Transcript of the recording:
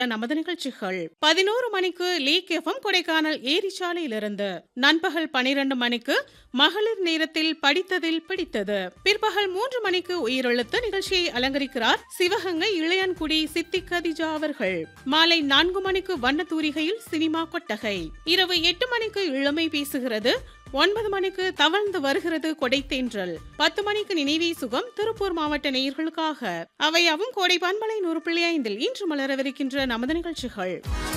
நமது நிகழ்ச்சிகள் பதினோரு மணிக்கு லீக் எஃப்எம் கொடைக்கானல் ஏரிச்சாலையிலிருந்து நண்பகல் பனிரெண்டு மணிக்கு மகளிர் நேரத்தில் படித்ததில் பிடித்தது பிற்பகல் மூன்று மணிக்கு உயிரெழுத்து நிகழ்ச்சியை அலங்கரிக்கிறார் சிவகங்கை இளையன்குடி சித்தி கதிஜா அவர்கள் மாலை நான்கு மணிக்கு வண்ண தூரிகையில் சினிமா கொட்டகை இரவு எட்டு மணிக்கு இளமை பேசுகிறது ஒன்பது மணிக்கு தவழ்ந்து வருகிறது கொடைத்தேன்றல் பத்து மணிக்கு நினைவே சுகம் திருப்பூர் மாவட்ட நேயர்களுக்காக அவையாவும் கோடை பண்பலை நூறு புள்ளி ஐந்தில் இன்று மலரவிருக்கின்ற நமது நிகழ்ச்சிகள்